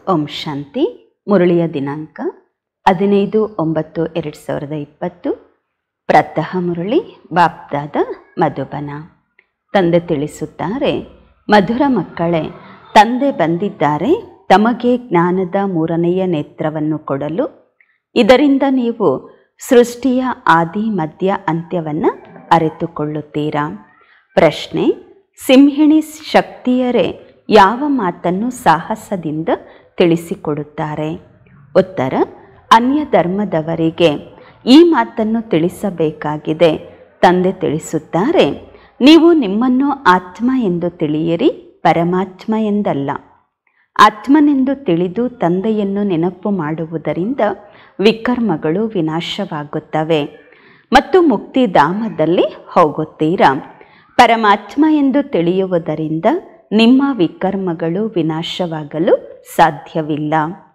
ಓಂ ಶಾಂತಿ ಮುರಳಿಯ ದಿನಾಂಕ ಹದಿನೈದು ಒಂಬತ್ತು ಎರಡು ಸಾವಿರದ ಇಪ್ಪತ್ತು ಪ್ರತಃ ಮುರಳಿ ಬಾಪ್ದಾದ ಮಧುಬನ ತಂದೆ ತಿಳಿಸುತ್ತಾರೆ ಮಧುರ ಮಕ್ಕಳೇ ತಂದೆ ಬಂದಿದ್ದಾರೆ ತಮಗೆ ಜ್ಞಾನದ ಮೂರನೆಯ ನೇತ್ರವನ್ನು ಕೊಡಲು ಇದರಿಂದ ನೀವು ಸೃಷ್ಟಿಯ ಆದಿ ಮಧ್ಯ ಅಂತ್ಯವನ್ನು ಅರಿತುಕೊಳ್ಳುತ್ತೀರಾ ಪ್ರಶ್ನೆ ಸಿಂಹಿಣಿ ಶಕ್ತಿಯರೇ ಯಾವ ಮಾತನ್ನು ಸಾಹಸದಿಂದ ತಿಳಿಸಿಕೊಡುತ್ತಾರೆ ಉತ್ತರ ಅನ್ಯ ಧರ್ಮದವರಿಗೆ ಈ ಮಾತನ್ನು ತಿಳಿಸಬೇಕಾಗಿದೆ ತಂದೆ ತಿಳಿಸುತ್ತಾರೆ ನೀವು ನಿಮ್ಮನ್ನು ಆತ್ಮ ಎಂದು ತಿಳಿಯಿರಿ ಪರಮಾತ್ಮ ಎಂದಲ್ಲ ಆತ್ಮನೆಂದು ತಿಳಿದು ತಂದೆಯನ್ನು ನೆನಪು ಮಾಡುವುದರಿಂದ ವಿಕರ್ಮಗಳು ವಿನಾಶವಾಗುತ್ತವೆ ಮತ್ತು ಮುಕ್ತಿಧಾಮದಲ್ಲಿ ಹೋಗುತ್ತೀರಾ ಪರಮಾತ್ಮ ಎಂದು ತಿಳಿಯುವುದರಿಂದ ನಿಮ್ಮ ವಿಕರ್ಮಗಳು ವಿನಾಶವಾಗಲು ಸಾಧ್ಯವಿಲ್ಲ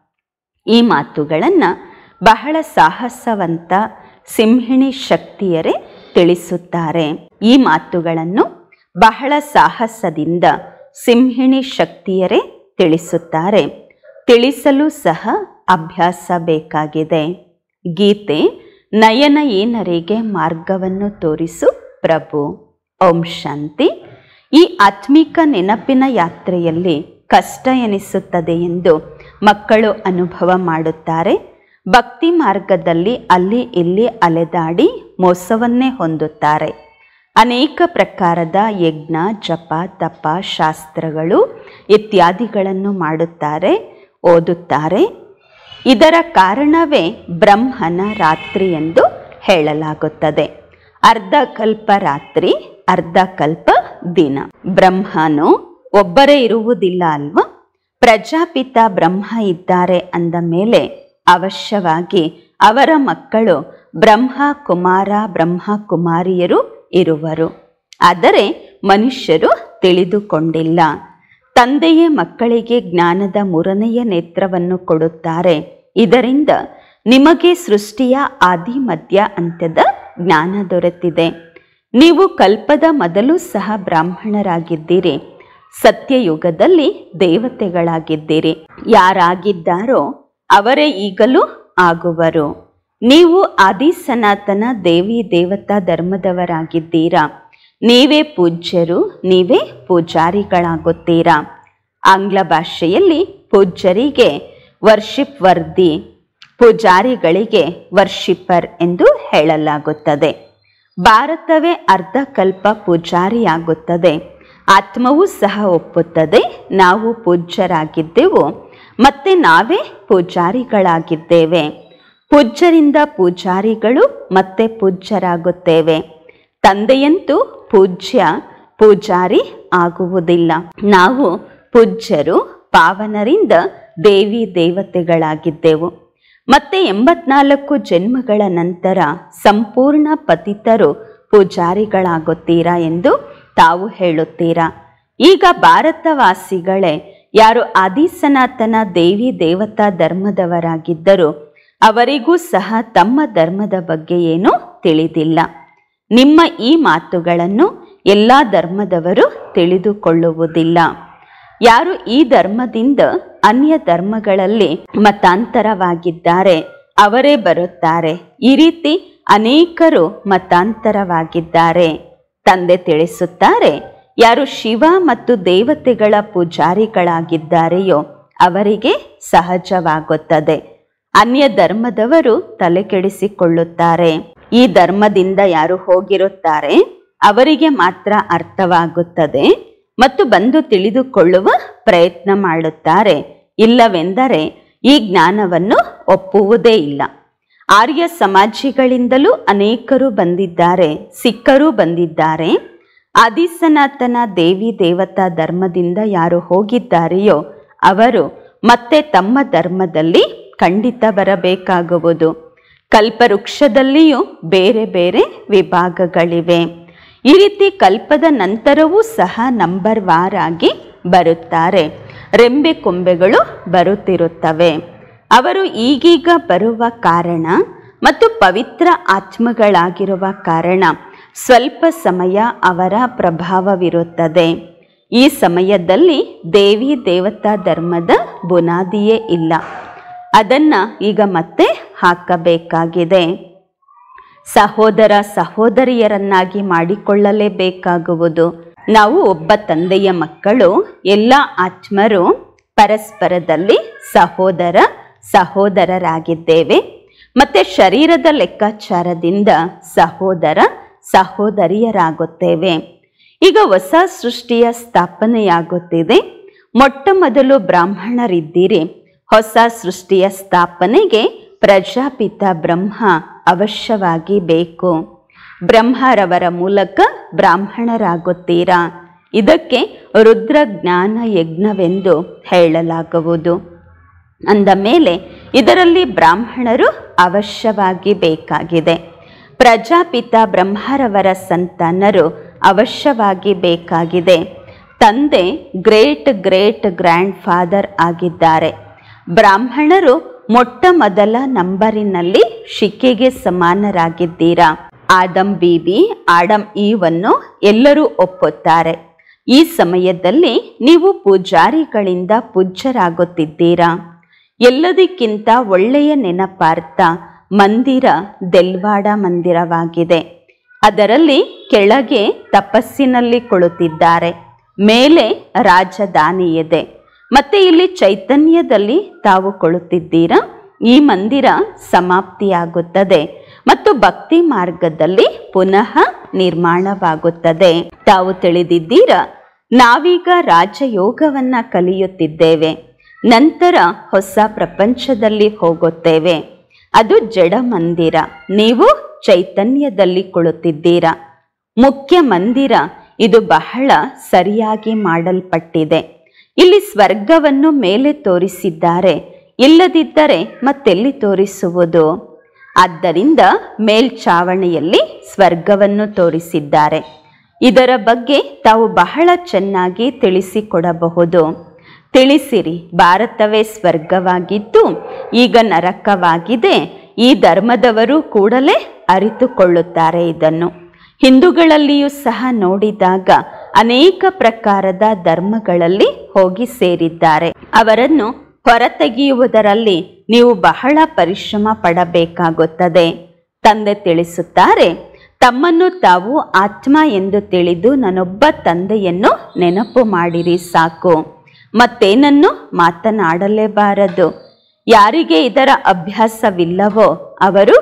ಈ ಮಾತುಗಳನ್ನು ಬಹಳ ಸಾಹಸವಂತ ಸಿಂಹಿಣಿ ಶಕ್ತಿಯರೇ ತಿಳಿಸುತ್ತಾರೆ ಈ ಮಾತುಗಳನ್ನು ಬಹಳ ಸಾಹಸದಿಂದ ಸಿಂಹಿಣಿ ಶಕ್ತಿಯರೇ ತಿಳಿಸುತ್ತಾರೆ ತಿಳಿಸಲು ಸಹ ಅಭ್ಯಾಸ ಬೇಕಾಗಿದೆ ಗೀತೆ ನಯನ ಏನರಿಗೆ ಮಾರ್ಗವನ್ನು ತೋರಿಸು ಪ್ರಭು ಓಂ ಶಾಂತಿ ಈ ಆತ್ಮಿಕ ನೆನಪಿನ ಯಾತ್ರೆಯಲ್ಲಿ ಕಷ್ಟ ಎನಿಸುತ್ತದೆ ಎಂದು ಮಕ್ಕಳು ಅನುಭವ ಮಾಡುತ್ತಾರೆ ಭಕ್ತಿ ಮಾರ್ಗದಲ್ಲಿ ಅಲ್ಲಿ ಇಲ್ಲಿ ಅಲೆದಾಡಿ ಮೋಸವನ್ನೇ ಹೊಂದುತ್ತಾರೆ ಅನೇಕ ಪ್ರಕಾರದ ಯಜ್ಞ ಜಪ ತಪ ಶಾಸ್ತ್ರಗಳು ಇತ್ಯಾದಿಗಳನ್ನು ಮಾಡುತ್ತಾರೆ ಓದುತ್ತಾರೆ ಇದರ ಕಾರಣವೇ ಬ್ರಹ್ಮನ ರಾತ್ರಿ ಎಂದು ಹೇಳಲಾಗುತ್ತದೆ ಅರ್ಧ ಕಲ್ಪ ರಾತ್ರಿ ಅರ್ಧ ಕಲ್ಪ ದಿನ ಬ್ರಹ್ಮನು ಒಬ್ಬರೇ ಇರುವುದಿಲ್ಲ ಅಲ್ವಾ ಪ್ರಜಾಪಿತ ಬ್ರಹ್ಮ ಇದ್ದಾರೆ ಅಂದ ಮೇಲೆ ಅವಶ್ಯವಾಗಿ ಅವರ ಮಕ್ಕಳು ಬ್ರಹ್ಮ ಕುಮಾರ ಬ್ರಹ್ಮ ಕುಮಾರಿಯರು ಇರುವರು ಆದರೆ ಮನುಷ್ಯರು ತಿಳಿದುಕೊಂಡಿಲ್ಲ ತಂದೆಯೇ ಮಕ್ಕಳಿಗೆ ಜ್ಞಾನದ ಮೂರನೆಯ ನೇತ್ರವನ್ನು ಕೊಡುತ್ತಾರೆ ಇದರಿಂದ ನಿಮಗೆ ಸೃಷ್ಟಿಯ ಆದಿ ಮಧ್ಯ ಅಂತ್ಯದ ಜ್ಞಾನ ದೊರೆತಿದೆ ನೀವು ಕಲ್ಪದ ಮೊದಲು ಸಹ ಬ್ರಾಹ್ಮಣರಾಗಿದ್ದೀರಿ ಸತ್ಯಯುಗದಲ್ಲಿ ದೇವತೆಗಳಾಗಿದ್ದೀರಿ ಯಾರಾಗಿದ್ದಾರೋ ಅವರೇ ಈಗಲೂ ಆಗುವರು ನೀವು ಆದಿ ಸನಾತನ ದೇವಿ ದೇವತಾ ಧರ್ಮದವರಾಗಿದ್ದೀರಾ ನೀವೇ ಪೂಜ್ಯರು ನೀವೇ ಪೂಜಾರಿಗಳಾಗುತ್ತೀರಾ ಆಂಗ್ಲ ಭಾಷೆಯಲ್ಲಿ ಪೂಜ್ಯರಿಗೆ ವರ್ಷಿಪ್ ವರ್ದಿ ಪೂಜಾರಿಗಳಿಗೆ ವರ್ಷಿಪರ್ ಎಂದು ಹೇಳಲಾಗುತ್ತದೆ ಭಾರತವೇ ಅರ್ಧ ಕಲ್ಪ ಪೂಜಾರಿಯಾಗುತ್ತದೆ ಆತ್ಮವೂ ಸಹ ಒಪ್ಪುತ್ತದೆ ನಾವು ಪೂಜ್ಯರಾಗಿದ್ದೆವು ಮತ್ತೆ ನಾವೇ ಪೂಜಾರಿಗಳಾಗಿದ್ದೇವೆ ಪೂಜ್ಯರಿಂದ ಪೂಜಾರಿಗಳು ಮತ್ತೆ ಪೂಜ್ಯರಾಗುತ್ತೇವೆ ತಂದೆಯಂತೂ ಪೂಜ್ಯ ಪೂಜಾರಿ ಆಗುವುದಿಲ್ಲ ನಾವು ಪೂಜ್ಯರು ಪಾವನರಿಂದ ದೇವಿ ದೇವತೆಗಳಾಗಿದ್ದೆವು ಮತ್ತೆ ಎಂಬತ್ನಾಲ್ಕು ಜನ್ಮಗಳ ನಂತರ ಸಂಪೂರ್ಣ ಪತಿತರು ಪೂಜಾರಿಗಳಾಗುತ್ತೀರಾ ಎಂದು ತಾವು ಹೇಳುತ್ತೀರಾ ಈಗ ಭಾರತವಾಸಿಗಳೇ ಯಾರು ಆದಿಸನಾತನ ದೇವಿ ದೇವತಾ ಧರ್ಮದವರಾಗಿದ್ದರು ಅವರಿಗೂ ಸಹ ತಮ್ಮ ಧರ್ಮದ ಬಗ್ಗೆ ಏನೂ ತಿಳಿದಿಲ್ಲ ನಿಮ್ಮ ಈ ಮಾತುಗಳನ್ನು ಎಲ್ಲ ಧರ್ಮದವರು ತಿಳಿದುಕೊಳ್ಳುವುದಿಲ್ಲ ಯಾರು ಈ ಧರ್ಮದಿಂದ ಅನ್ಯ ಧರ್ಮಗಳಲ್ಲಿ ಮತಾಂತರವಾಗಿದ್ದಾರೆ ಅವರೇ ಬರುತ್ತಾರೆ ಈ ರೀತಿ ಅನೇಕರು ಮತಾಂತರವಾಗಿದ್ದಾರೆ ತಂದೆ ತಿಳಿಸುತ್ತಾರೆ ಯಾರು ಶಿವ ಮತ್ತು ದೇವತೆಗಳ ಪೂಜಾರಿಗಳಾಗಿದ್ದಾರೆಯೋ ಅವರಿಗೆ ಸಹಜವಾಗುತ್ತದೆ ಅನ್ಯ ಧರ್ಮದವರು ತಲೆಕೆಡಿಸಿಕೊಳ್ಳುತ್ತಾರೆ ಈ ಧರ್ಮದಿಂದ ಯಾರು ಹೋಗಿರುತ್ತಾರೆ ಅವರಿಗೆ ಮಾತ್ರ ಅರ್ಥವಾಗುತ್ತದೆ ಮತ್ತು ಬಂದು ತಿಳಿದುಕೊಳ್ಳುವ ಪ್ರಯತ್ನ ಮಾಡುತ್ತಾರೆ ಇಲ್ಲವೆಂದರೆ ಈ ಜ್ಞಾನವನ್ನು ಒಪ್ಪುವುದೇ ಇಲ್ಲ ಆರ್ಯ ಸಮಾಜಿಗಳಿಂದಲೂ ಅನೇಕರು ಬಂದಿದ್ದಾರೆ ಸಿಕ್ಕರೂ ಬಂದಿದ್ದಾರೆ ಆದಿಸನಾತನ ದೇವಿ ದೇವತಾ ಧರ್ಮದಿಂದ ಯಾರು ಹೋಗಿದ್ದಾರೆಯೋ ಅವರು ಮತ್ತೆ ತಮ್ಮ ಧರ್ಮದಲ್ಲಿ ಖಂಡಿತ ಬರಬೇಕಾಗುವುದು ಕಲ್ಪವೃಕ್ಷದಲ್ಲಿಯೂ ಬೇರೆ ಬೇರೆ ವಿಭಾಗಗಳಿವೆ ಈ ರೀತಿ ಕಲ್ಪದ ನಂತರವೂ ಸಹ ನಂಬರ್ ವಾರ್ ಆಗಿ ಬರುತ್ತಾರೆ ರೆಂಬೆ ಕೊಂಬೆಗಳು ಬರುತ್ತಿರುತ್ತವೆ ಅವರು ಈಗೀಗ ಬರುವ ಕಾರಣ ಮತ್ತು ಪವಿತ್ರ ಆತ್ಮಗಳಾಗಿರುವ ಕಾರಣ ಸ್ವಲ್ಪ ಸಮಯ ಅವರ ಪ್ರಭಾವವಿರುತ್ತದೆ ಈ ಸಮಯದಲ್ಲಿ ದೇವಿ ದೇವತಾ ಧರ್ಮದ ಬುನಾದಿಯೇ ಇಲ್ಲ ಅದನ್ನ ಈಗ ಮತ್ತೆ ಹಾಕಬೇಕಾಗಿದೆ ಸಹೋದರ ಸಹೋದರಿಯರನ್ನಾಗಿ ಮಾಡಿಕೊಳ್ಳಲೇಬೇಕಾಗುವುದು ನಾವು ಒಬ್ಬ ತಂದೆಯ ಮಕ್ಕಳು ಎಲ್ಲ ಆತ್ಮರು ಪರಸ್ಪರದಲ್ಲಿ ಸಹೋದರ ಸಹೋದರರಾಗಿದ್ದೇವೆ ಮತ್ತೆ ಶರೀರದ ಲೆಕ್ಕಾಚಾರದಿಂದ ಸಹೋದರ ಸಹೋದರಿಯರಾಗುತ್ತೇವೆ ಈಗ ಹೊಸ ಸೃಷ್ಟಿಯ ಸ್ಥಾಪನೆಯಾಗುತ್ತಿದೆ ಮೊಟ್ಟ ಮೊದಲು ಬ್ರಾಹ್ಮಣರಿದ್ದೀರಿ ಹೊಸ ಸೃಷ್ಟಿಯ ಸ್ಥಾಪನೆಗೆ ಪ್ರಜಾಪಿತ ಬ್ರಹ್ಮ ಅವಶ್ಯವಾಗಿ ಬೇಕು ಬ್ರಹ್ಮರವರ ಮೂಲಕ ಬ್ರಾಹ್ಮಣರಾಗುತ್ತೀರಾ ಇದಕ್ಕೆ ರುದ್ರ ಜ್ಞಾನ ಯಜ್ಞವೆಂದು ಹೇಳಲಾಗುವುದು ಅಂದ ಮೇಲೆ ಇದರಲ್ಲಿ ಬ್ರಾಹ್ಮಣರು ಅವಶ್ಯವಾಗಿ ಬೇಕಾಗಿದೆ ಪ್ರಜಾಪಿತ ಬ್ರಹ್ಮರವರ ಸಂತಾನರು ಅವಶ್ಯವಾಗಿ ಬೇಕಾಗಿದೆ ತಂದೆ ಗ್ರೇಟ್ ಗ್ರೇಟ್ ಗ್ರ್ಯಾಂಡ್ ಫಾದರ್ ಆಗಿದ್ದಾರೆ ಬ್ರಾಹ್ಮಣರು ಮೊಟ್ಟ ಮೊದಲ ನಂಬರಿನಲ್ಲಿ ಶಿಕೆಗೆ ಸಮಾನರಾಗಿದ್ದೀರಾ ಆಡಮ್ ಬಿಬಿ ಆಡಮ್ ಈವನ್ನು ಎಲ್ಲರೂ ಒಪ್ಪುತ್ತಾರೆ ಈ ಸಮಯದಲ್ಲಿ ನೀವು ಪೂಜಾರಿಗಳಿಂದ ಪೂಜ್ಯರಾಗುತ್ತಿದ್ದೀರಾ ಎಲ್ಲದಕ್ಕಿಂತ ಒಳ್ಳೆಯ ನೆನಪಾರ್ಥ ಮಂದಿರ ದೆಲ್ವಾಡ ಮಂದಿರವಾಗಿದೆ ಅದರಲ್ಲಿ ಕೆಳಗೆ ತಪಸ್ಸಿನಲ್ಲಿ ಕುಳಿತಿದ್ದಾರೆ ಮೇಲೆ ರಾಜಧಾನಿ ಇದೆ ಮತ್ತೆ ಇಲ್ಲಿ ಚೈತನ್ಯದಲ್ಲಿ ತಾವು ಕುಳಿತಿದ್ದೀರಾ ಈ ಮಂದಿರ ಸಮಾಪ್ತಿಯಾಗುತ್ತದೆ ಮತ್ತು ಭಕ್ತಿ ಮಾರ್ಗದಲ್ಲಿ ಪುನಃ ನಿರ್ಮಾಣವಾಗುತ್ತದೆ ತಾವು ತಿಳಿದಿದ್ದೀರಾ ನಾವೀಗ ರಾಜಯೋಗವನ್ನ ಕಲಿಯುತ್ತಿದ್ದೇವೆ ನಂತರ ಹೊಸ ಪ್ರಪಂಚದಲ್ಲಿ ಹೋಗುತ್ತೇವೆ ಅದು ಜಡ ಮಂದಿರ ನೀವು ಚೈತನ್ಯದಲ್ಲಿ ಕುಳಿತಿದ್ದೀರಾ ಮುಖ್ಯ ಮಂದಿರ ಇದು ಬಹಳ ಸರಿಯಾಗಿ ಮಾಡಲ್ಪಟ್ಟಿದೆ ಇಲ್ಲಿ ಸ್ವರ್ಗವನ್ನು ಮೇಲೆ ತೋರಿಸಿದ್ದಾರೆ ಇಲ್ಲದಿದ್ದರೆ ಮತ್ತೆಲ್ಲಿ ತೋರಿಸುವುದು ಆದ್ದರಿಂದ ಮೇಲ್ಛಾವಣಿಯಲ್ಲಿ ಸ್ವರ್ಗವನ್ನು ತೋರಿಸಿದ್ದಾರೆ ಇದರ ಬಗ್ಗೆ ತಾವು ಬಹಳ ಚೆನ್ನಾಗಿ ತಿಳಿಸಿಕೊಡಬಹುದು ತಿಳಿಸಿರಿ ಭಾರತವೇ ಸ್ವರ್ಗವಾಗಿದ್ದು ಈಗ ನರಕವಾಗಿದೆ ಈ ಧರ್ಮದವರು ಕೂಡಲೇ ಅರಿತುಕೊಳ್ಳುತ್ತಾರೆ ಇದನ್ನು ಹಿಂದೂಗಳಲ್ಲಿಯೂ ಸಹ ನೋಡಿದಾಗ ಅನೇಕ ಪ್ರಕಾರದ ಧರ್ಮಗಳಲ್ಲಿ ಹೋಗಿ ಸೇರಿದ್ದಾರೆ ಅವರನ್ನು ಹೊರತೆಗೆಯುವುದರಲ್ಲಿ ನೀವು ಬಹಳ ಪರಿಶ್ರಮ ಪಡಬೇಕಾಗುತ್ತದೆ ತಂದೆ ತಿಳಿಸುತ್ತಾರೆ ತಮ್ಮನ್ನು ತಾವು ಆತ್ಮ ಎಂದು ತಿಳಿದು ನಾನೊಬ್ಬ ತಂದೆಯನ್ನು ನೆನಪು ಮಾಡಿರಿ ಸಾಕು ಮತ್ತೇನನ್ನು ಮಾತನಾಡಲೇಬಾರದು ಯಾರಿಗೆ ಇದರ ಅಭ್ಯಾಸವಿಲ್ಲವೋ ಅವರು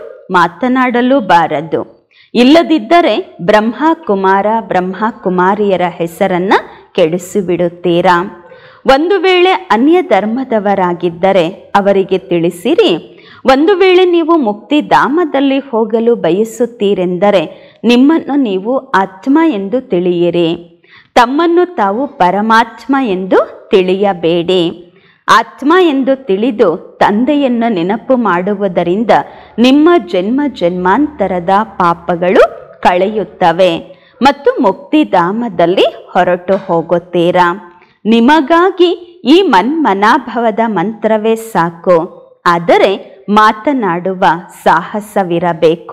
ಮಾತನಾಡಲೂಬಾರದು ಇಲ್ಲದಿದ್ದರೆ ಬ್ರಹ್ಮ ಕುಮಾರ ಬ್ರಹ್ಮ ಕುಮಾರಿಯರ ಹೆಸರನ್ನ ಕೆಡಿಸಿಬಿಡುತ್ತೀರಾ ಒಂದು ವೇಳೆ ಅನ್ಯ ಧರ್ಮದವರಾಗಿದ್ದರೆ ಅವರಿಗೆ ತಿಳಿಸಿರಿ ಒಂದು ವೇಳೆ ನೀವು ಮುಕ್ತಿಧಾಮದಲ್ಲಿ ಹೋಗಲು ಬಯಸುತ್ತೀರೆಂದರೆ ನಿಮ್ಮನ್ನು ನೀವು ಆತ್ಮ ಎಂದು ತಿಳಿಯಿರಿ ತಮ್ಮನ್ನು ತಾವು ಪರಮಾತ್ಮ ಎಂದು ತಿಳಿಯಬೇಡಿ ಆತ್ಮ ಎಂದು ತಿಳಿದು ತಂದೆಯನ್ನು ನೆನಪು ಮಾಡುವುದರಿಂದ ನಿಮ್ಮ ಜನ್ಮ ಜನ್ಮಾಂತರದ ಪಾಪಗಳು ಕಳೆಯುತ್ತವೆ ಮತ್ತು ಮುಕ್ತಿಧಾಮದಲ್ಲಿ ಹೊರಟು ಹೋಗುತ್ತೀರಾ ನಿಮಗಾಗಿ ಈ ಮನ್ಮನಾಭವದ ಮಂತ್ರವೇ ಸಾಕು ಆದರೆ ಮಾತನಾಡುವ ಸಾಹಸವಿರಬೇಕು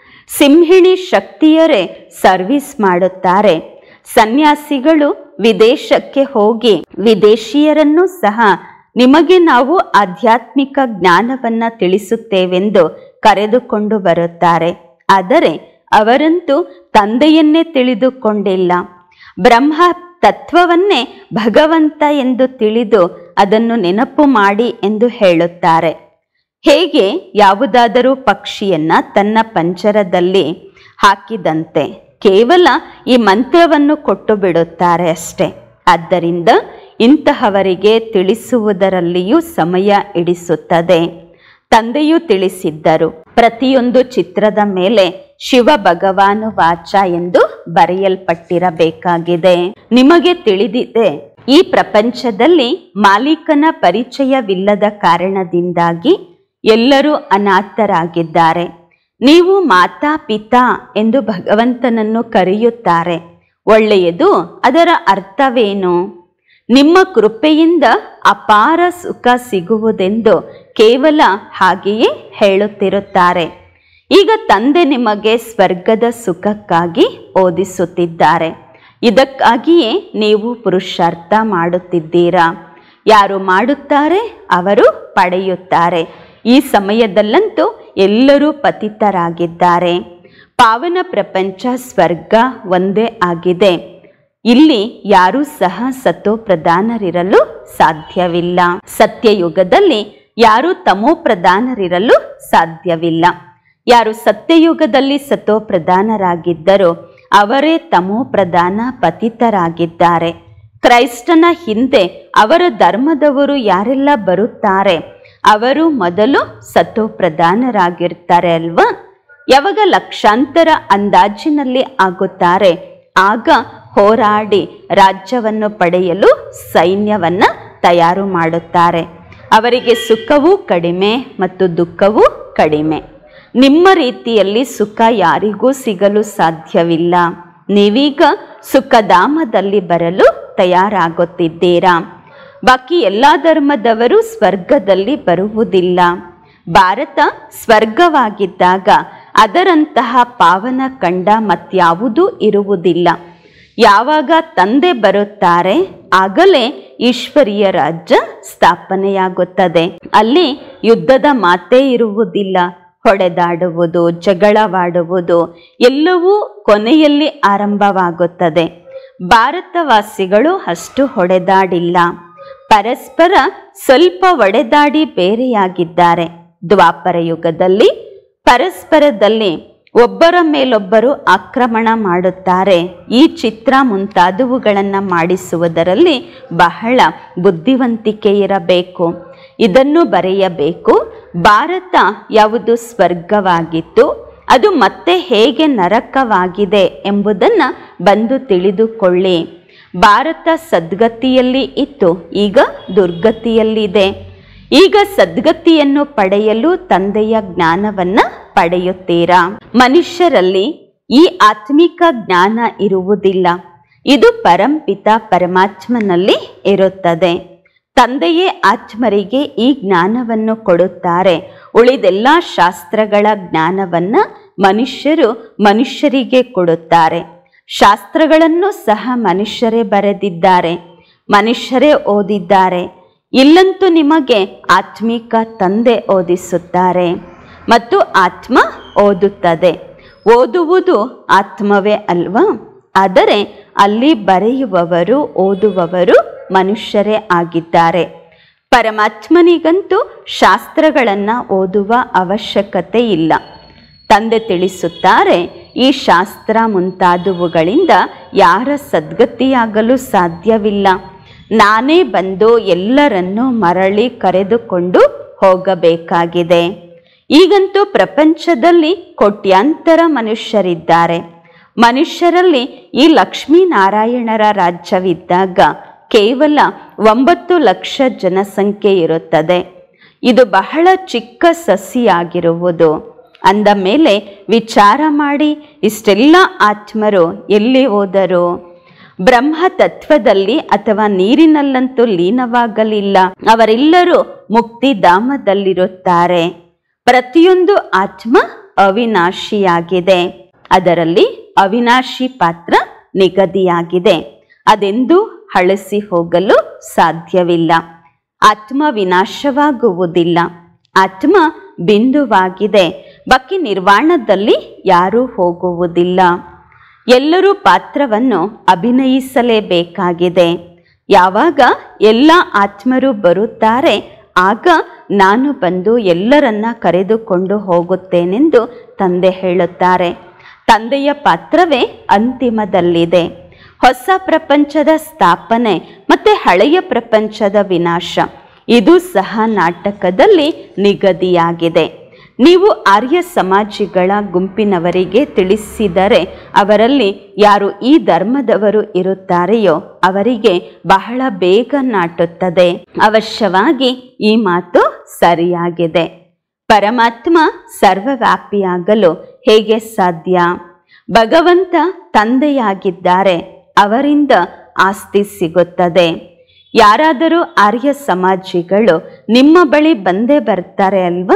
ಸಿಂಹಿಣಿ ಶಕ್ತಿಯರೇ ಸರ್ವಿಸ್ ಮಾಡುತ್ತಾರೆ ಸನ್ಯಾಸಿಗಳು ವಿದೇಶಕ್ಕೆ ಹೋಗಿ ವಿದೇಶಿಯರನ್ನು ಸಹ ನಿಮಗೆ ನಾವು ಆಧ್ಯಾತ್ಮಿಕ ಜ್ಞಾನವನ್ನ ತಿಳಿಸುತ್ತೇವೆಂದು ಕರೆದುಕೊಂಡು ಬರುತ್ತಾರೆ ಆದರೆ ಅವರಂತೂ ತಂದೆಯನ್ನೇ ತಿಳಿದುಕೊಂಡಿಲ್ಲ ಬ್ರಹ್ಮ ತತ್ವವನ್ನೇ ಭಗವಂತ ಎಂದು ತಿಳಿದು ಅದನ್ನು ನೆನಪು ಮಾಡಿ ಎಂದು ಹೇಳುತ್ತಾರೆ ಹೇಗೆ ಯಾವುದಾದರೂ ಪಕ್ಷಿಯನ್ನ ತನ್ನ ಪಂಜರದಲ್ಲಿ ಹಾಕಿದಂತೆ ಕೇವಲ ಈ ಮಂತ್ರವನ್ನು ಕೊಟ್ಟು ಬಿಡುತ್ತಾರೆ ಅಷ್ಟೆ ಆದ್ದರಿಂದ ಇಂತಹವರಿಗೆ ತಿಳಿಸುವುದರಲ್ಲಿಯೂ ಸಮಯ ಇಡಿಸುತ್ತದೆ ತಂದೆಯೂ ತಿಳಿಸಿದ್ದರು ಪ್ರತಿಯೊಂದು ಚಿತ್ರದ ಮೇಲೆ ಶಿವ ಭಗವಾನು ವಾಚ ಎಂದು ಬರೆಯಲ್ಪಟ್ಟಿರಬೇಕಾಗಿದೆ ನಿಮಗೆ ತಿಳಿದಿದೆ ಈ ಪ್ರಪಂಚದಲ್ಲಿ ಮಾಲೀಕನ ಪರಿಚಯವಿಲ್ಲದ ಕಾರಣದಿಂದಾಗಿ ಎಲ್ಲರೂ ಅನಾಥರಾಗಿದ್ದಾರೆ ನೀವು ಮಾತಾ ಪಿತಾ ಎಂದು ಭಗವಂತನನ್ನು ಕರೆಯುತ್ತಾರೆ ಒಳ್ಳೆಯದು ಅದರ ಅರ್ಥವೇನು ನಿಮ್ಮ ಕೃಪೆಯಿಂದ ಅಪಾರ ಸುಖ ಸಿಗುವುದೆಂದು ಕೇವಲ ಹಾಗೆಯೇ ಹೇಳುತ್ತಿರುತ್ತಾರೆ ಈಗ ತಂದೆ ನಿಮಗೆ ಸ್ವರ್ಗದ ಸುಖಕ್ಕಾಗಿ ಓದಿಸುತ್ತಿದ್ದಾರೆ ಇದಕ್ಕಾಗಿಯೇ ನೀವು ಪುರುಷಾರ್ಥ ಮಾಡುತ್ತಿದ್ದೀರಾ ಯಾರು ಮಾಡುತ್ತಾರೆ ಅವರು ಪಡೆಯುತ್ತಾರೆ ಈ ಸಮಯದಲ್ಲಂತೂ ಎಲ್ಲರೂ ಪತಿತರಾಗಿದ್ದಾರೆ ಪಾವನ ಪ್ರಪಂಚ ಸ್ವರ್ಗ ಒಂದೇ ಆಗಿದೆ ಇಲ್ಲಿ ಯಾರೂ ಸಹ ಸತೋ ಪ್ರಧಾನರಿರಲು ಸಾಧ್ಯವಿಲ್ಲ ಸತ್ಯಯುಗದಲ್ಲಿ ಯಾರೂ ತಮೋ ಪ್ರಧಾನರಿರಲು ಸಾಧ್ಯವಿಲ್ಲ ಯಾರು ಸತ್ಯಯುಗದಲ್ಲಿ ಸತೋ ಪ್ರಧಾನರಾಗಿದ್ದರೋ ಅವರೇ ತಮೋ ಪ್ರಧಾನ ಪತಿತರಾಗಿದ್ದಾರೆ ಕ್ರೈಸ್ತನ ಹಿಂದೆ ಅವರ ಧರ್ಮದವರು ಯಾರೆಲ್ಲ ಬರುತ್ತಾರೆ ಅವರು ಮೊದಲು ಸತೋ ಪ್ರಧಾನರಾಗಿರ್ತಾರೆ ಅಲ್ವಾ ಯಾವಾಗ ಲಕ್ಷಾಂತರ ಅಂದಾಜಿನಲ್ಲಿ ಆಗುತ್ತಾರೆ ಆಗ ಹೋರಾಡಿ ರಾಜ್ಯವನ್ನು ಪಡೆಯಲು ಸೈನ್ಯವನ್ನ ತಯಾರು ಮಾಡುತ್ತಾರೆ ಅವರಿಗೆ ಸುಖವೂ ಕಡಿಮೆ ಮತ್ತು ದುಃಖವೂ ಕಡಿಮೆ ನಿಮ್ಮ ರೀತಿಯಲ್ಲಿ ಸುಖ ಯಾರಿಗೂ ಸಿಗಲು ಸಾಧ್ಯವಿಲ್ಲ ನೀವೀಗ ಸುಖಧಾಮದಲ್ಲಿ ಬರಲು ತಯಾರಾಗುತ್ತಿದ್ದೀರಾ ಬಾಕಿ ಎಲ್ಲ ಧರ್ಮದವರು ಸ್ವರ್ಗದಲ್ಲಿ ಬರುವುದಿಲ್ಲ ಭಾರತ ಸ್ವರ್ಗವಾಗಿದ್ದಾಗ ಅದರಂತಹ ಪಾವನ ಕಂಡ ಮತ್ಯಾವುದೂ ಇರುವುದಿಲ್ಲ ಯಾವಾಗ ತಂದೆ ಬರುತ್ತಾರೆ ಆಗಲೇ ಈಶ್ವರೀಯ ರಾಜ್ಯ ಸ್ಥಾಪನೆಯಾಗುತ್ತದೆ ಅಲ್ಲಿ ಯುದ್ಧದ ಮಾತೇ ಇರುವುದಿಲ್ಲ ಹೊಡೆದಾಡುವುದು ಜಗಳವಾಡುವುದು ಎಲ್ಲವೂ ಕೊನೆಯಲ್ಲಿ ಆರಂಭವಾಗುತ್ತದೆ ಭಾರತವಾಸಿಗಳು ಅಷ್ಟು ಹೊಡೆದಾಡಿಲ್ಲ ಪರಸ್ಪರ ಸ್ವಲ್ಪ ಒಡೆದಾಡಿ ಬೇರೆಯಾಗಿದ್ದಾರೆ ದ್ವಾಪರ ಯುಗದಲ್ಲಿ ಪರಸ್ಪರದಲ್ಲಿ ಒಬ್ಬರ ಮೇಲೊಬ್ಬರು ಆಕ್ರಮಣ ಮಾಡುತ್ತಾರೆ ಈ ಚಿತ್ರ ಮುಂತಾದವುಗಳನ್ನು ಮಾಡಿಸುವುದರಲ್ಲಿ ಬಹಳ ಬುದ್ಧಿವಂತಿಕೆ ಇರಬೇಕು ಇದನ್ನು ಬರೆಯಬೇಕು ಭಾರತ ಯಾವುದು ಸ್ವರ್ಗವಾಗಿತ್ತು ಅದು ಮತ್ತೆ ಹೇಗೆ ನರಕವಾಗಿದೆ ಎಂಬುದನ್ನು ಬಂದು ತಿಳಿದುಕೊಳ್ಳಿ ಭಾರತ ಸದ್ಗತಿಯಲ್ಲಿ ಇತ್ತು ಈಗ ದುರ್ಗತಿಯಲ್ಲಿದೆ ಈಗ ಸದ್ಗತಿಯನ್ನು ಪಡೆಯಲು ತಂದೆಯ ಜ್ಞಾನವನ್ನ ಪಡೆಯುತ್ತೀರಾ ಮನುಷ್ಯರಲ್ಲಿ ಈ ಆತ್ಮಿಕ ಜ್ಞಾನ ಇರುವುದಿಲ್ಲ ಇದು ಪರಂಪಿತ ಪರಮಾತ್ಮನಲ್ಲಿ ಇರುತ್ತದೆ ತಂದೆಯೇ ಆತ್ಮರಿಗೆ ಈ ಜ್ಞಾನವನ್ನು ಕೊಡುತ್ತಾರೆ ಉಳಿದೆಲ್ಲ ಶಾಸ್ತ್ರಗಳ ಜ್ಞಾನವನ್ನ ಮನುಷ್ಯರು ಮನುಷ್ಯರಿಗೆ ಕೊಡುತ್ತಾರೆ ಶಾಸ್ತ್ರಗಳನ್ನು ಸಹ ಮನುಷ್ಯರೇ ಬರೆದಿದ್ದಾರೆ ಮನುಷ್ಯರೇ ಓದಿದ್ದಾರೆ ಇಲ್ಲಂತೂ ನಿಮಗೆ ಆತ್ಮಿಕ ತಂದೆ ಓದಿಸುತ್ತಾರೆ ಮತ್ತು ಆತ್ಮ ಓದುತ್ತದೆ ಓದುವುದು ಆತ್ಮವೇ ಅಲ್ವಾ ಆದರೆ ಅಲ್ಲಿ ಬರೆಯುವವರು ಓದುವವರು ಮನುಷ್ಯರೇ ಆಗಿದ್ದಾರೆ ಪರಮಾತ್ಮನಿಗಂತೂ ಶಾಸ್ತ್ರಗಳನ್ನು ಓದುವ ಅವಶ್ಯಕತೆ ಇಲ್ಲ ತಂದೆ ತಿಳಿಸುತ್ತಾರೆ ಈ ಶಾಸ್ತ್ರ ಮುಂತಾದವುಗಳಿಂದ ಯಾರ ಸದ್ಗತಿಯಾಗಲು ಸಾಧ್ಯವಿಲ್ಲ ನಾನೇ ಬಂದು ಎಲ್ಲರನ್ನೂ ಮರಳಿ ಕರೆದುಕೊಂಡು ಹೋಗಬೇಕಾಗಿದೆ ಈಗಂತೂ ಪ್ರಪಂಚದಲ್ಲಿ ಕೋಟ್ಯಾಂತರ ಮನುಷ್ಯರಿದ್ದಾರೆ ಮನುಷ್ಯರಲ್ಲಿ ಈ ಲಕ್ಷ್ಮೀನಾರಾಯಣರ ರಾಜ್ಯವಿದ್ದಾಗ ಕೇವಲ ಒಂಬತ್ತು ಲಕ್ಷ ಜನಸಂಖ್ಯೆ ಇರುತ್ತದೆ ಇದು ಬಹಳ ಚಿಕ್ಕ ಸಸಿಯಾಗಿರುವುದು ಅಂದ ಮೇಲೆ ವಿಚಾರ ಮಾಡಿ ಇಷ್ಟೆಲ್ಲ ಆತ್ಮರು ಎಲ್ಲಿ ಹೋದರು ಬ್ರಹ್ಮ ತತ್ವದಲ್ಲಿ ಅಥವಾ ನೀರಿನಲ್ಲಂತೂ ಲೀನವಾಗಲಿಲ್ಲ ಅವರೆಲ್ಲರೂ ಮುಕ್ತಿಧಾಮದಲ್ಲಿರುತ್ತಾರೆ ಪ್ರತಿಯೊಂದು ಆತ್ಮ ಅವಿನಾಶಿಯಾಗಿದೆ ಅದರಲ್ಲಿ ಅವಿನಾಶಿ ಪಾತ್ರ ನಿಗದಿಯಾಗಿದೆ ಅದೆಂದೂ ಹಳಸಿ ಹೋಗಲು ಸಾಧ್ಯವಿಲ್ಲ ಆತ್ಮ ವಿನಾಶವಾಗುವುದಿಲ್ಲ ಆತ್ಮ ಬಿಂದುವಾಗಿದೆ ಬಾಕಿ ನಿರ್ವಾಣದಲ್ಲಿ ಯಾರೂ ಹೋಗುವುದಿಲ್ಲ ಎಲ್ಲರೂ ಪಾತ್ರವನ್ನು ಅಭಿನಯಿಸಲೇಬೇಕಾಗಿದೆ ಯಾವಾಗ ಎಲ್ಲ ಆತ್ಮರು ಬರುತ್ತಾರೆ ಆಗ ನಾನು ಬಂದು ಎಲ್ಲರನ್ನ ಕರೆದುಕೊಂಡು ಹೋಗುತ್ತೇನೆಂದು ತಂದೆ ಹೇಳುತ್ತಾರೆ ತಂದೆಯ ಪಾತ್ರವೇ ಅಂತಿಮದಲ್ಲಿದೆ ಹೊಸ ಪ್ರಪಂಚದ ಸ್ಥಾಪನೆ ಮತ್ತೆ ಹಳೆಯ ಪ್ರಪಂಚದ ವಿನಾಶ ಇದು ಸಹ ನಾಟಕದಲ್ಲಿ ನಿಗದಿಯಾಗಿದೆ ನೀವು ಆರ್ಯ ಸಮಾಜಿಗಳ ಗುಂಪಿನವರಿಗೆ ತಿಳಿಸಿದರೆ ಅವರಲ್ಲಿ ಯಾರು ಈ ಧರ್ಮದವರು ಇರುತ್ತಾರೆಯೋ ಅವರಿಗೆ ಬಹಳ ಬೇಗ ನಾಟುತ್ತದೆ ಅವಶ್ಯವಾಗಿ ಈ ಮಾತು ಸರಿಯಾಗಿದೆ ಪರಮಾತ್ಮ ಸರ್ವವ್ಯಾಪಿಯಾಗಲು ಹೇಗೆ ಸಾಧ್ಯ ಭಗವಂತ ತಂದೆಯಾಗಿದ್ದಾರೆ ಅವರಿಂದ ಆಸ್ತಿ ಸಿಗುತ್ತದೆ ಯಾರಾದರೂ ಆರ್ಯ ಸಮಾಜಿಗಳು ನಿಮ್ಮ ಬಳಿ ಬಂದೇ ಬರ್ತಾರೆ ಅಲ್ವಾ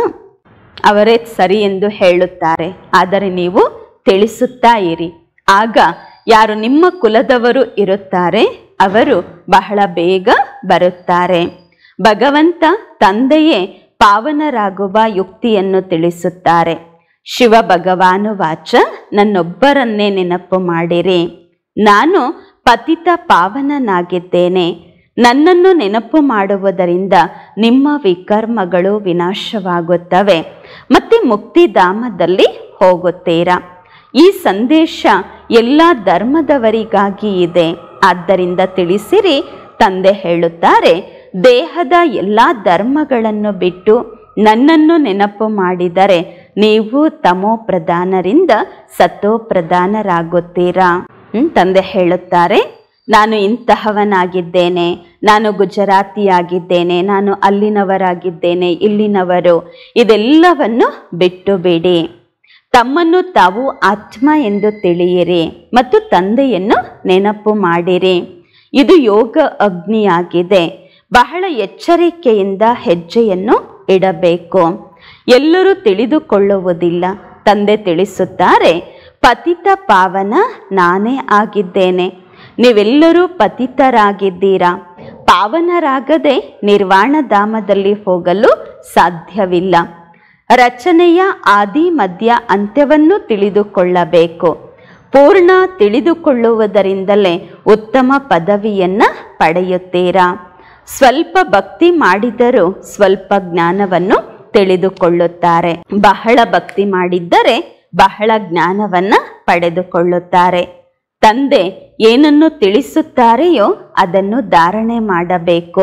ಅವರೇ ಸರಿ ಎಂದು ಹೇಳುತ್ತಾರೆ ಆದರೆ ನೀವು ತಿಳಿಸುತ್ತಾ ಇರಿ ಆಗ ಯಾರು ನಿಮ್ಮ ಕುಲದವರು ಇರುತ್ತಾರೆ ಅವರು ಬಹಳ ಬೇಗ ಬರುತ್ತಾರೆ ಭಗವಂತ ತಂದೆಯೇ ಪಾವನರಾಗುವ ಯುಕ್ತಿಯನ್ನು ತಿಳಿಸುತ್ತಾರೆ ಶಿವ ಭಗವಾನು ವಾಚ ನನ್ನೊಬ್ಬರನ್ನೇ ನೆನಪು ಮಾಡಿರಿ ನಾನು ಪತಿತ ಪಾವನನಾಗಿದ್ದೇನೆ ನನ್ನನ್ನು ನೆನಪು ಮಾಡುವುದರಿಂದ ನಿಮ್ಮ ವಿಕರ್ಮಗಳು ವಿನಾಶವಾಗುತ್ತವೆ ಮತ್ತೆ ಮುಕ್ತಿಧಾಮದಲ್ಲಿ ಹೋಗುತ್ತೀರಾ ಈ ಸಂದೇಶ ಎಲ್ಲ ಧರ್ಮದವರಿಗಾಗಿ ಇದೆ ಆದ್ದರಿಂದ ತಿಳಿಸಿರಿ ತಂದೆ ಹೇಳುತ್ತಾರೆ ದೇಹದ ಎಲ್ಲ ಧರ್ಮಗಳನ್ನು ಬಿಟ್ಟು ನನ್ನನ್ನು ನೆನಪು ಮಾಡಿದರೆ ನೀವು ತಮೋ ಪ್ರಧಾನರಿಂದ ಸತೋ ಪ್ರಧಾನರಾಗುತ್ತೀರಾ ಹ್ಮ್, ತಂದೆ ಹೇಳುತ್ತಾರೆ ನಾನು ಇಂತಹವನಾಗಿದ್ದೇನೆ ನಾನು ಗುಜರಾತಿಯಾಗಿದ್ದೇನೆ ನಾನು ಅಲ್ಲಿನವರಾಗಿದ್ದೇನೆ ಇಲ್ಲಿನವರು ಇದೆಲ್ಲವನ್ನು ಬಿಟ್ಟು ಬಿಡಿ ತಮ್ಮನ್ನು ತಾವು ಆತ್ಮ ಎಂದು ತಿಳಿಯಿರಿ ಮತ್ತು ತಂದೆಯನ್ನು ನೆನಪು ಮಾಡಿರಿ ಇದು ಯೋಗ ಅಗ್ನಿಯಾಗಿದೆ ಬಹಳ ಎಚ್ಚರಿಕೆಯಿಂದ ಹೆಜ್ಜೆಯನ್ನು ಇಡಬೇಕು ಎಲ್ಲರೂ ತಿಳಿದುಕೊಳ್ಳುವುದಿಲ್ಲ ತಂದೆ ತಿಳಿಸುತ್ತಾರೆ ಪತಿತ ಪಾವನ ನಾನೇ ಆಗಿದ್ದೇನೆ ನೀವೆಲ್ಲರೂ ಪತಿತರಾಗಿದ್ದೀರಾ ಪಾವನರಾಗದೆ ನಿರ್ವಾಣಧಾಮದಲ್ಲಿ ಹೋಗಲು ಸಾಧ್ಯವಿಲ್ಲ ರಚನೆಯ ಆದಿ ಮಧ್ಯ ಅಂತ್ಯವನ್ನು ತಿಳಿದುಕೊಳ್ಳಬೇಕು ಪೂರ್ಣ ತಿಳಿದುಕೊಳ್ಳುವುದರಿಂದಲೇ ಉತ್ತಮ ಪದವಿಯನ್ನ ಪಡೆಯುತ್ತೀರಾ ಸ್ವಲ್ಪ ಭಕ್ತಿ ಮಾಡಿದರೂ ಸ್ವಲ್ಪ ಜ್ಞಾನವನ್ನು ತಿಳಿದುಕೊಳ್ಳುತ್ತಾರೆ ಬಹಳ ಭಕ್ತಿ ಮಾಡಿದ್ದರೆ ಬಹಳ ಜ್ಞಾನವನ್ನ ಪಡೆದುಕೊಳ್ಳುತ್ತಾರೆ ತಂದೆ ಏನನ್ನು ತಿಳಿಸುತ್ತಾರೆಯೋ ಅದನ್ನು ಧಾರಣೆ ಮಾಡಬೇಕು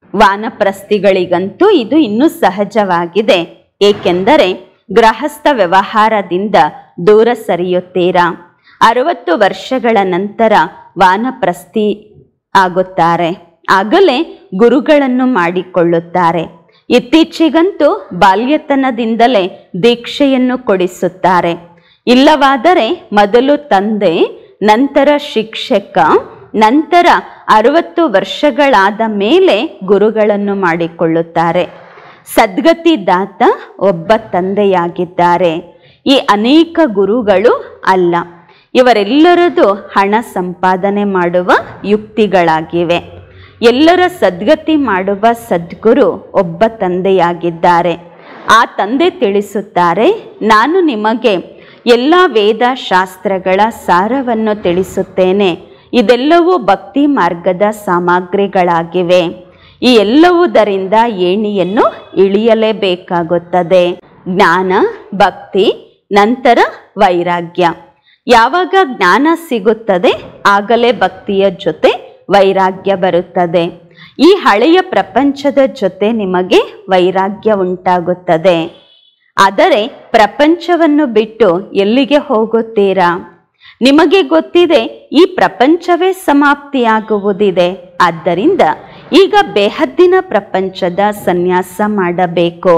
ವಾನಪ್ರಸ್ಥಿಗಳಿಗಂತೂ ಇದು ಇನ್ನೂ ಸಹಜವಾಗಿದೆ ಏಕೆಂದರೆ ಗೃಹಸ್ಥ ವ್ಯವಹಾರದಿಂದ ದೂರ ಸರಿಯುತ್ತೀರಾ ಅರವತ್ತು ವರ್ಷಗಳ ನಂತರ ವಾನಪ್ರಸ್ಥಿ ಆಗುತ್ತಾರೆ ಆಗಲೇ ಗುರುಗಳನ್ನು ಮಾಡಿಕೊಳ್ಳುತ್ತಾರೆ ಇತ್ತೀಚೆಗಂತೂ ಬಾಲ್ಯತನದಿಂದಲೇ ದೀಕ್ಷೆಯನ್ನು ಕೊಡಿಸುತ್ತಾರೆ ಇಲ್ಲವಾದರೆ ಮೊದಲು ತಂದೆ ನಂತರ ಶಿಕ್ಷಕ ನಂತರ ಅರವತ್ತು ವರ್ಷಗಳಾದ ಮೇಲೆ ಗುರುಗಳನ್ನು ಮಾಡಿಕೊಳ್ಳುತ್ತಾರೆ ಸದ್ಗತಿ ದಾತ ಒಬ್ಬ ತಂದೆಯಾಗಿದ್ದಾರೆ ಈ ಅನೇಕ ಗುರುಗಳು ಅಲ್ಲ ಇವರೆಲ್ಲರದು ಹಣ ಸಂಪಾದನೆ ಮಾಡುವ ಯುಕ್ತಿಗಳಾಗಿವೆ ಎಲ್ಲರ ಸದ್ಗತಿ ಮಾಡುವ ಸದ್ಗುರು ಒಬ್ಬ ತಂದೆಯಾಗಿದ್ದಾರೆ ಆ ತಂದೆ ತಿಳಿಸುತ್ತಾರೆ ನಾನು ನಿಮಗೆ ಎಲ್ಲ ವೇದ ಶಾಸ್ತ್ರಗಳ ಸಾರವನ್ನು ತಿಳಿಸುತ್ತೇನೆ ಇದೆಲ್ಲವೂ ಭಕ್ತಿ ಮಾರ್ಗದ ಸಾಮಗ್ರಿಗಳಾಗಿವೆ ಈ ಎಲ್ಲವುದರಿಂದ ಏಣಿಯನ್ನು ಇಳಿಯಲೇಬೇಕಾಗುತ್ತದೆ ಜ್ಞಾನ ಭಕ್ತಿ ನಂತರ ವೈರಾಗ್ಯ ಯಾವಾಗ ಜ್ಞಾನ ಸಿಗುತ್ತದೆ ಆಗಲೇ ಭಕ್ತಿಯ ಜೊತೆ ವೈರಾಗ್ಯ ಬರುತ್ತದೆ ಈ ಹಳೆಯ ಪ್ರಪಂಚದ ಜೊತೆ ನಿಮಗೆ ವೈರಾಗ್ಯ ಉಂಟಾಗುತ್ತದೆ ಆದರೆ ಪ್ರಪಂಚವನ್ನು ಬಿಟ್ಟು ಎಲ್ಲಿಗೆ ಹೋಗುತ್ತೀರಾ ನಿಮಗೆ ಗೊತ್ತಿದೆ ಈ ಪ್ರಪಂಚವೇ ಸಮಾಪ್ತಿಯಾಗುವುದಿದೆ ಆದ್ದರಿಂದ ಈಗ ಬೇಹದ್ದಿನ ಪ್ರಪಂಚದ ಸನ್ಯಾಸ ಮಾಡಬೇಕು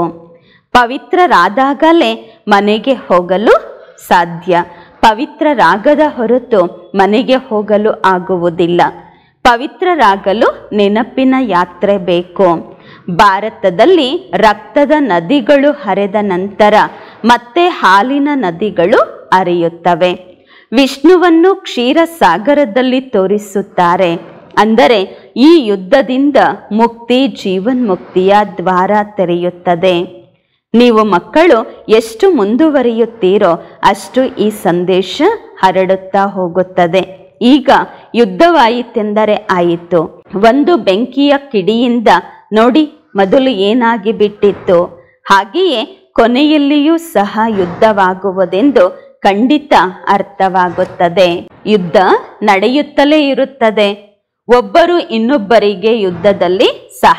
ಪವಿತ್ರರಾದಾಗಲೇ ಮನೆಗೆ ಹೋಗಲು ಸಾಧ್ಯ ಪವಿತ್ರರಾಗದ ಹೊರತು ಮನೆಗೆ ಹೋಗಲು ಆಗುವುದಿಲ್ಲ ಪವಿತ್ರರಾಗಲು ನೆನಪಿನ ಯಾತ್ರೆ ಬೇಕು ಭಾರತದಲ್ಲಿ ರಕ್ತದ ನದಿಗಳು ಹರಿದ ನಂತರ ಮತ್ತೆ ಹಾಲಿನ ನದಿಗಳು ಹರಿಯುತ್ತವೆ ವಿಷ್ಣುವನ್ನು ಕ್ಷೀರಸಾಗರದಲ್ಲಿ ತೋರಿಸುತ್ತಾರೆ ಅಂದರೆ ಈ ಯುದ್ಧದಿಂದ ಮುಕ್ತಿ ಜೀವನ್ಮುಕ್ತಿಯ ದ್ವಾರ ತೆರೆಯುತ್ತದೆ ನೀವು ಮಕ್ಕಳು ಎಷ್ಟು ಮುಂದುವರಿಯುತ್ತೀರೋ ಅಷ್ಟು ಈ ಸಂದೇಶ ಹರಡುತ್ತಾ ಹೋಗುತ್ತದೆ ಈಗ ಯುದ್ಧವಾಯಿತೆಂದರೆ ಆಯಿತು ಒಂದು ಬೆಂಕಿಯ ಕಿಡಿಯಿಂದ ನೋಡಿ ಮೊದಲು ಏನಾಗಿ ಬಿಟ್ಟಿತ್ತು ಹಾಗೆಯೇ ಕೊನೆಯಲ್ಲಿಯೂ ಸಹ ಯುದ್ಧವಾಗುವುದೆಂದು ಖಂಡಿತ ಅರ್ಥವಾಗುತ್ತದೆ ಯುದ್ಧ ನಡೆಯುತ್ತಲೇ ಇರುತ್ತದೆ ಒಬ್ಬರು ಇನ್ನೊಬ್ಬರಿಗೆ ಯುದ್ಧದಲ್ಲಿ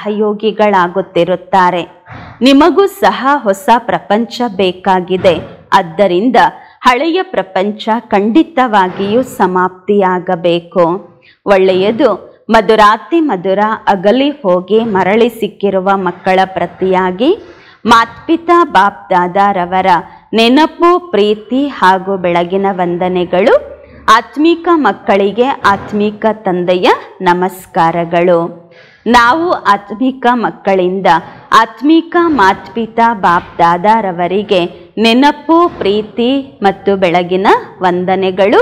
ಸಹಯೋಗಿಗಳಾಗುತ್ತಿರುತ್ತಾರೆ ನಿಮಗೂ ಸಹ ಹೊಸ ಪ್ರಪಂಚ ಬೇಕಾಗಿದೆ ಆದ್ದರಿಂದ ಹಳೆಯ ಪ್ರಪಂಚ ಖಂಡಿತವಾಗಿಯೂ ಸಮಾಪ್ತಿಯಾಗಬೇಕು ಒಳ್ಳೆಯದು ಮಧುರಾತಿ ಮಧುರ ಅಗಲಿ ಹೋಗಿ ಮರಳಿ ಸಿಕ್ಕಿರುವ ಮಕ್ಕಳ ಪ್ರತಿಯಾಗಿ ಮಾತ್ಪಿತಾ ಬಾಪ್ ದಾದಾರವರ ನೆನಪು ಪ್ರೀತಿ ಹಾಗೂ ಬೆಳಗಿನ ವಂದನೆಗಳು ಆತ್ಮೀಕ ಮಕ್ಕಳಿಗೆ ಆತ್ಮೀಕ ತಂದೆಯ ನಮಸ್ಕಾರಗಳು ನಾವು ಆತ್ಮಿಕ ಮಕ್ಕಳಿಂದ ಆತ್ಮಿಕ ಮಾತ್ಪಿತಾ ಬಾಪ್ ದಾದಾರವರಿಗೆ ನೆನಪು ಪ್ರೀತಿ ಮತ್ತು ಬೆಳಗಿನ ವಂದನೆಗಳು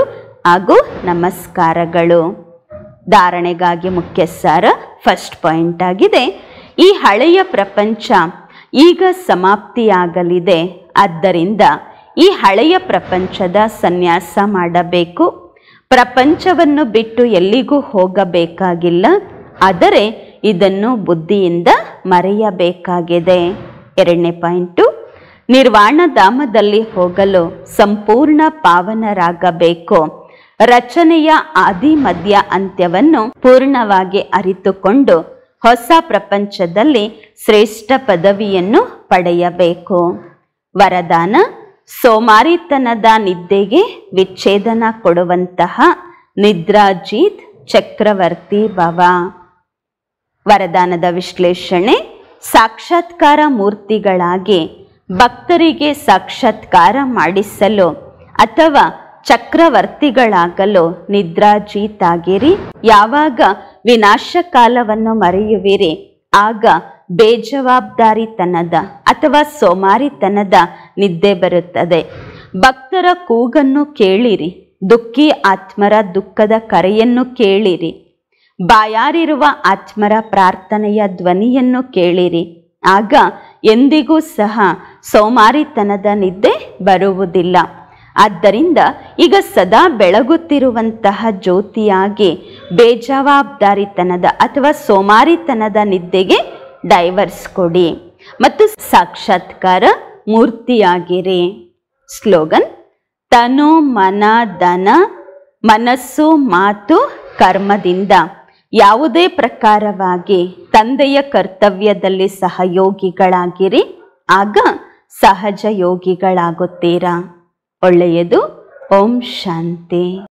ಹಾಗೂ ನಮಸ್ಕಾರಗಳು ಧಾರಣೆಗಾಗಿ ಮುಖ್ಯ ಸಾರ ಫಸ್ಟ್ ಪಾಯಿಂಟ್ ಆಗಿದೆ ಈ ಹಳೆಯ ಪ್ರಪಂಚ ಈಗ ಸಮಾಪ್ತಿಯಾಗಲಿದೆ ಆದ್ದರಿಂದ ಈ ಹಳೆಯ ಪ್ರಪಂಚದ ಸನ್ಯಾಸ ಮಾಡಬೇಕು ಪ್ರಪಂಚವನ್ನು ಬಿಟ್ಟು ಎಲ್ಲಿಗೂ ಹೋಗಬೇಕಾಗಿಲ್ಲ ಆದರೆ ಇದನ್ನು ಬುದ್ಧಿಯಿಂದ ಮರೆಯಬೇಕಾಗಿದೆ ಎರಡನೇ ಪಾಯಿಂಟು ನಿರ್ವಾಣಧಾಮದಲ್ಲಿ ಹೋಗಲು ಸಂಪೂರ್ಣ ಪಾವನರಾಗಬೇಕು ರಚನೆಯ ಆದಿ ಮಧ್ಯ ಅಂತ್ಯವನ್ನು ಪೂರ್ಣವಾಗಿ ಅರಿತುಕೊಂಡು ಹೊಸ ಪ್ರಪಂಚದಲ್ಲಿ ಶ್ರೇಷ್ಠ ಪದವಿಯನ್ನು ಪಡೆಯಬೇಕು ವರದಾನ ಸೋಮಾರಿತನದ ನಿದ್ದೆಗೆ ವಿಚ್ಛೇದನ ಕೊಡುವಂತಹ ನಿದ್ರಾಜೀತ್ ಚಕ್ರವರ್ತಿ ಭವ ವರದಾನದ ವಿಶ್ಲೇಷಣೆ ಸಾಕ್ಷಾತ್ಕಾರ ಮೂರ್ತಿಗಳಾಗಿ ಭಕ್ತರಿಗೆ ಸಾಕ್ಷಾತ್ಕಾರ ಮಾಡಿಸಲು ಅಥವಾ ಚಕ್ರವರ್ತಿಗಳಾಗಲು ನಿದ್ರಾಜೀತಾಗಿರಿ ಯಾವಾಗ ವಿನಾಶ ಕಾಲವನ್ನು ಮರೆಯುವಿರಿ ಆಗ ಬೇಜವಾಬ್ದಾರಿತನದ ಅಥವಾ ಸೋಮಾರಿತನದ ನಿದ್ದೆ ಬರುತ್ತದೆ ಭಕ್ತರ ಕೂಗನ್ನು ಕೇಳಿರಿ ದುಃಖಿ ಆತ್ಮರ ದುಃಖದ ಕರೆಯನ್ನು ಕೇಳಿರಿ ಬಾಯಾರಿರುವ ಆತ್ಮರ ಪ್ರಾರ್ಥನೆಯ ಧ್ವನಿಯನ್ನು ಕೇಳಿರಿ ಆಗ ಎಂದಿಗೂ ಸಹ ಸೋಮಾರಿತನದ ನಿದ್ದೆ ಬರುವುದಿಲ್ಲ ಆದ್ದರಿಂದ ಈಗ ಸದಾ ಬೆಳಗುತ್ತಿರುವಂತಹ ಜ್ಯೋತಿಯಾಗಿ ಬೇಜವಾಬ್ದಾರಿತನದ ಅಥವಾ ಸೋಮಾರಿತನದ ನಿದ್ದೆಗೆ ಡೈವರ್ಸ್ ಕೊಡಿ ಮತ್ತು ಸಾಕ್ಷಾತ್ಕಾರ ಮೂರ್ತಿಯಾಗಿರಿ ಸ್ಲೋಗನ್ ತನು ಮನ ಧನ ಮನಸ್ಸು ಮಾತು ಕರ್ಮದಿಂದ ಯಾವುದೇ ಪ್ರಕಾರವಾಗಿ ತಂದೆಯ ಕರ್ತವ್ಯದಲ್ಲಿ ಸಹಯೋಗಿಗಳಾಗಿರಿ ಆಗ ಸಹಜ ಯೋಗಿಗಳಾಗುತ್ತೀರಾ ಒಳ್ಳೆಯದು ಓಂ ಶಾಂತಿ